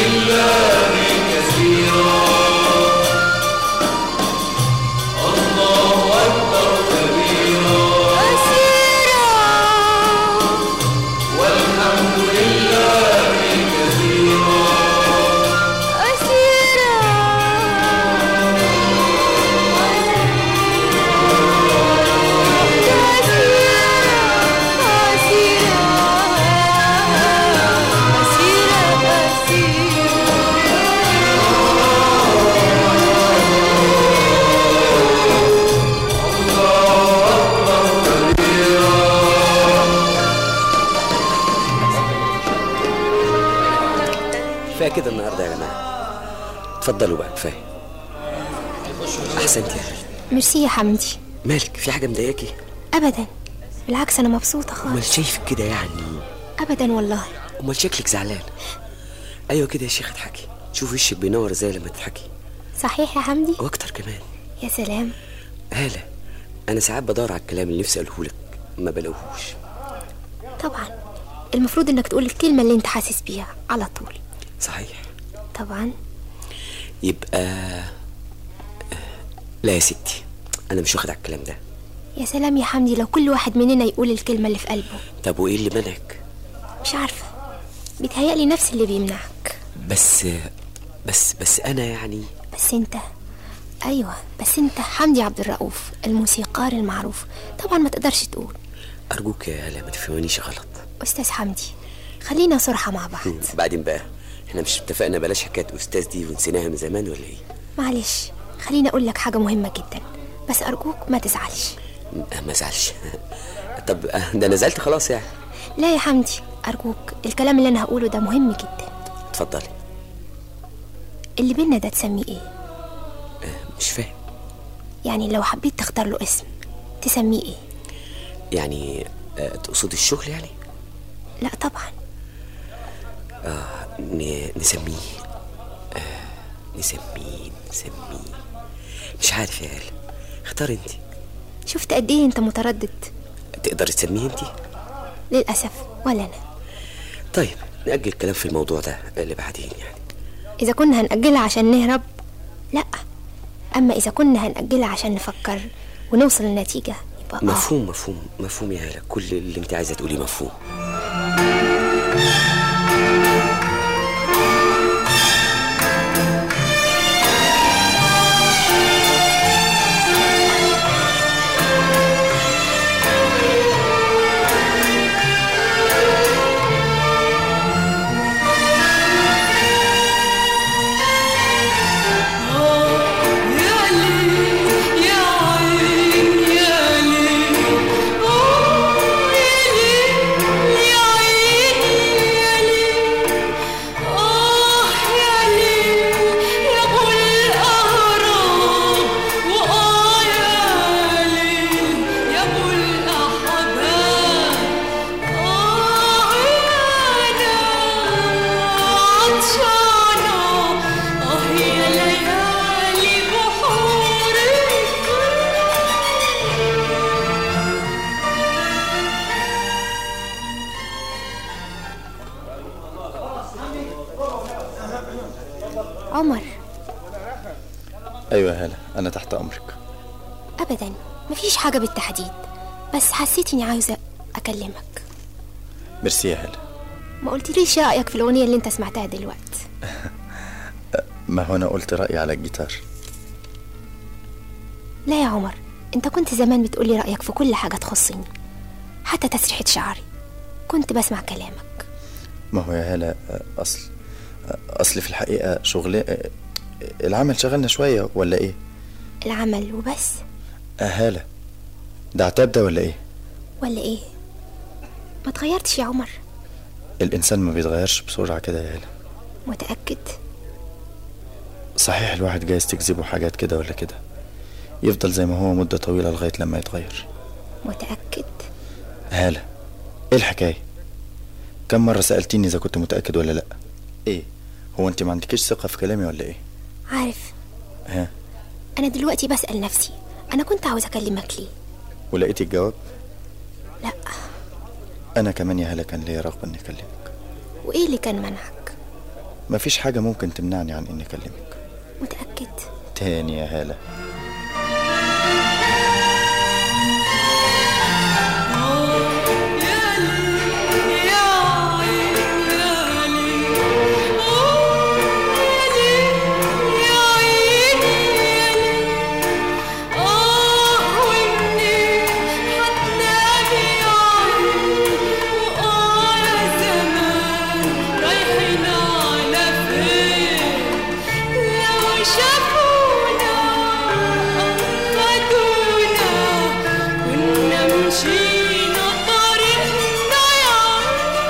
كفايه كده النهارده يا جماعه اتفضلوا بقى كفايه احسنت يا هلا ميرسي يا حمدي مالك في حاجه مضايقاكي ابدا بالعكس انا مبسوطه امال خالص شايفك كده يعني ابدا والله امال شكلك زعلان ايوه كده يا شيخ اضحكي شوف وشك بينور ازاي لما تضحكي صحيح يا حمدي واكتر كمان يا سلام هاله انا ساعات بدور على الكلام اللي نفسي اقوله لك ما بلاقوهوش طبعا المفروض انك تقول الكلمه اللي انت حاسس بيها على طول صحيح طبعا يبقى آه، لا يا ستي انا مش واخد على الكلام ده يا سلام يا حمدي لو كل واحد مننا يقول الكلمه اللي في قلبه طب وايه اللي منعك مش عارفه بيتهيألي نفس اللي بيمنعك بس بس بس انا يعني بس انت ايوه بس انت حمدي عبد الرؤوف الموسيقار المعروف طبعا ما تقدرش تقول ارجوك يا هلا ما تفهمنيش غلط استاذ حمدي خلينا صراحه مع بعض بعدين بقى احنا مش اتفقنا بلاش حكايه استاذ دي ونسيناها من زمان ولا ايه معلش خليني اقول لك حاجه مهمه جدا بس ارجوك ما تزعلش آه، ما زعلش طب آه، ده انا زعلت خلاص يعني لا يا حمدي ارجوك الكلام اللي انا هقوله ده مهم جدا اتفضلي اللي بينا ده تسميه ايه مش فاهم يعني لو حبيت تختار له اسم تسميه ايه يعني آه، تقصد الشغل يعني لا طبعا ن- نسميه آه، نسميه نسميه مش عارف يا هلا اختار انت شفت قد ايه انت متردد تقدر تسميه انت للاسف ولا انا طيب نأجل الكلام في الموضوع ده اللي بعدين يعني اذا كنا هنأجلها عشان نهرب لا اما اذا كنا هنأجلها عشان نفكر ونوصل لنتيجة يبقى آه. مفهوم مفهوم مفهوم يا هلا كل اللي انت عايزه تقوليه مفهوم عمر ايوه يا هلا انا تحت امرك ابدا مفيش حاجة بالتحديد بس حسيت اني عاوزة اكلمك ميرسي يا هلا ما قلتليش رأيك في الأغنية اللي انت سمعتها دلوقتي ما هو انا قلت رايي على الجيتار لا يا عمر انت كنت زمان بتقولي رأيك في كل حاجة تخصني حتى تسريحة شعري كنت بسمع كلامك ما هو يا هلا اصل اصل في الحقيقه شغل العمل شغلنا شويه ولا ايه العمل وبس آه هلا ده عتاب ده ولا ايه ولا ايه ما تغيرتش يا عمر الانسان ما بيتغيرش بسرعه كده يا هلا متأكد صحيح الواحد جايز تجذبه حاجات كده ولا كده يفضل زي ما هو مده طويله لغايه لما يتغير متأكد هالة ايه الحكاية كم مرة سألتيني إذا كنت متأكد ولا لأ ايه هو انت ما عندكيش ثقة في كلامي ولا ايه عارف ها انا دلوقتي بسأل نفسي انا كنت عاوز اكلمك ليه ولقيتي الجواب لا انا كمان يا هلا كان ليا رغبة اني اكلمك وايه اللي كان منعك مفيش حاجة ممكن تمنعني عن إني أكلمك متأكد تاني يا هالة شافونا أخدونا كنا مشينا طريقنا يا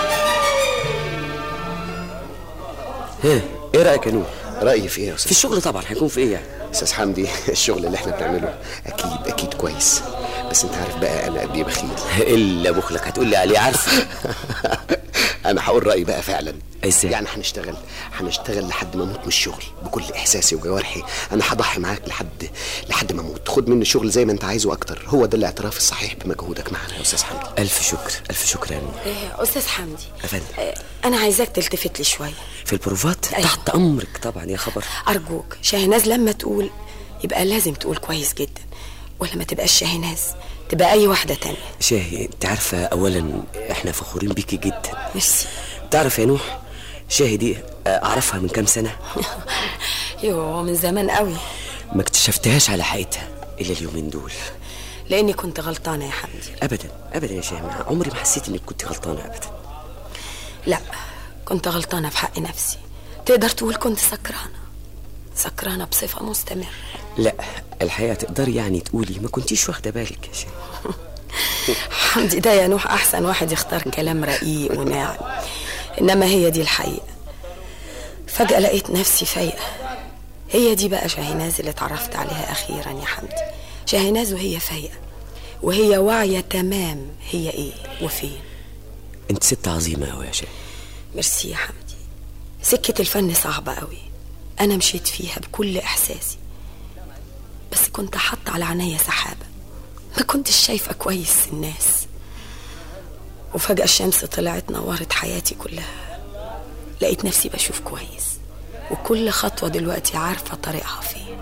ها ايه رايك يا نور رأيي في ايه يا في استاذ الشغل طبعا هيكون في ايه يعني استاذ حمدي الشغل اللي احنا بنعمله اكيد اكيد كويس بس انت عارف بقى انا قد ايه بخيل الا بخلك هتقول لي عليه عارفه انا هقول رايي بقى فعلا إزاي؟ يعني هنشتغل هنشتغل لحد ما اموت من الشغل بكل احساسي وجوارحي انا هضحي معاك لحد لحد ما اموت خد مني الشغل زي ما انت عايزه اكتر هو ده الاعتراف الصحيح بمجهودك معنا يا استاذ حمدي الف شكر الف شكر يا نور إيه، استاذ حمدي أفندم. إيه، انا عايزاك تلتفت لي شويه في البروفات أيوة. تحت امرك طبعا يا خبر ارجوك شاهناز لما تقول يبقى لازم تقول كويس جدا ولا ما تبقاش شاهناز تبقى اي واحده تانية شاهي انت عارفه اولا احنا فخورين بيكي جدا ميرسي تعرف يا نوح شاهي دي اعرفها من كام سنه يوه من زمان قوي ما اكتشفتهاش على حقيقتها الا اليومين دول لاني كنت غلطانه يا حمدي ابدا ابدا يا شاهي ما عمري ما حسيت انك كنت غلطانه ابدا لا كنت غلطانه في حق نفسي تقدر تقول كنت سكرانه سكرانه بصفه مستمره لا الحقيقه تقدري يعني تقولي ما كنتيش واخده بالك يا شاهي حمدي ده يا نوح احسن واحد يختار كلام رقيق وناعم انما هي دي الحقيقه فجاه لقيت نفسي فايقه هي دي بقى شاهيناز اللي اتعرفت عليها اخيرا يا حمدي شاهيناز وهي فايقه وهي واعيه تمام هي ايه وفين انت ست عظيمه قوي يا شاهي ميرسي يا حمدي سكة الفن صعبة قوي أنا مشيت فيها بكل إحساسي بس كنت حاطة على عينيا سحابة ما كنتش شايفة كويس الناس وفجأة الشمس طلعت نورت حياتي كلها لقيت نفسي بشوف كويس وكل خطوة دلوقتي عارفة طريقها فين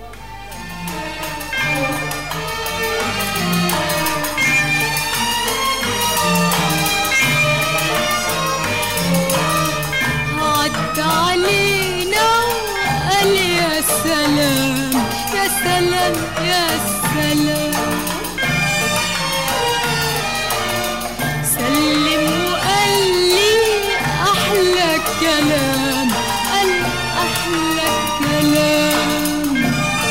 عد علينا وقال يا سلام يا سلام يا سلام سلم وقال لي أحلى كلام قال أحلى كلام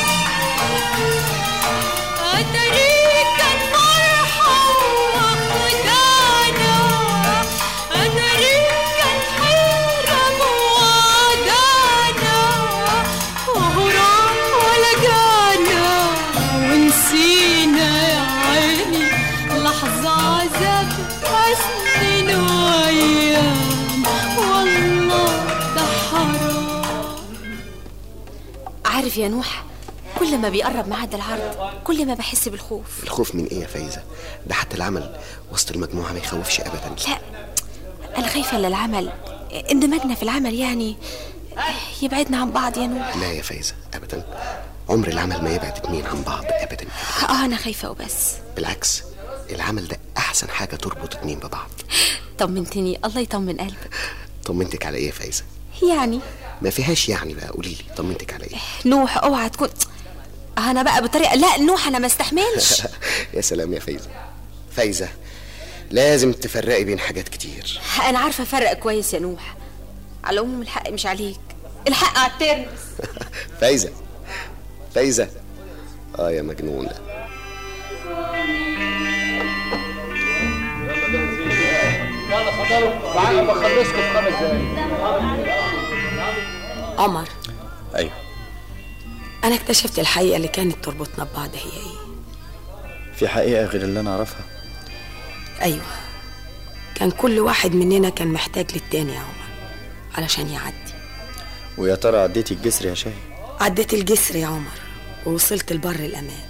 أدري كان فرحة وخدانا أدري كان حيرة وعدانا وغرام ولا جانا ونسينا يا عيني لحظة عذاب حسن وأيام والله ده حرام عارف يا نوح كل ما بيقرب ميعاد العرض كل ما بحس بالخوف الخوف من ايه يا فايزه ده حتى العمل وسط المجموعه ما يخوفش ابدا لا انا خايفه الا العمل اندماجنا في العمل يعني يبعدنا عن بعض يا نوح لا يا فايزه ابدا عمر العمل ما يبعد اتنين عن بعض ابدا اه انا خايفه وبس بالعكس العمل ده احسن حاجه تربط اتنين ببعض طمنتني الله يطمن قلبك طمنتك على ايه يا فايزه يعني ما فيهاش يعني بقى قولي لي طمنتك على ايه نوح اوعى تكون انا بقى بطريقه لا نوح انا ما استحملش يا سلام يا فايزه فايزه لازم تفرقي بين حاجات كتير انا عارفه افرق كويس يا نوح على العموم الحق مش عليك الحق على الترمس فايزه فايزه اه يا مجنونه عمر ايوه أنا اكتشفت الحقيقة اللي كانت تربطنا ببعض هي إيه في حقيقة غير اللي انا اعرفها أيوة كان كل واحد مننا كان محتاج للتاني يا عمر علشان يعدي ويا ترى عديتي الجسر يا شاهي عديت الجسر يا عمر ووصلت لبر الأمان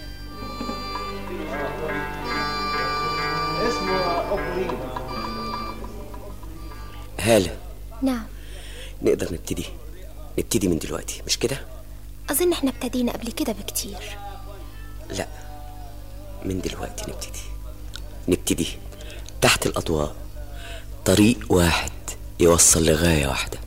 هالة نعم نقدر نبتدي نبتدي من دلوقتي مش كده أظن احنا ابتدينا قبل كده بكتير لا من دلوقتي نبتدي نبتدي تحت الأضواء طريق واحد يوصل لغاية واحدة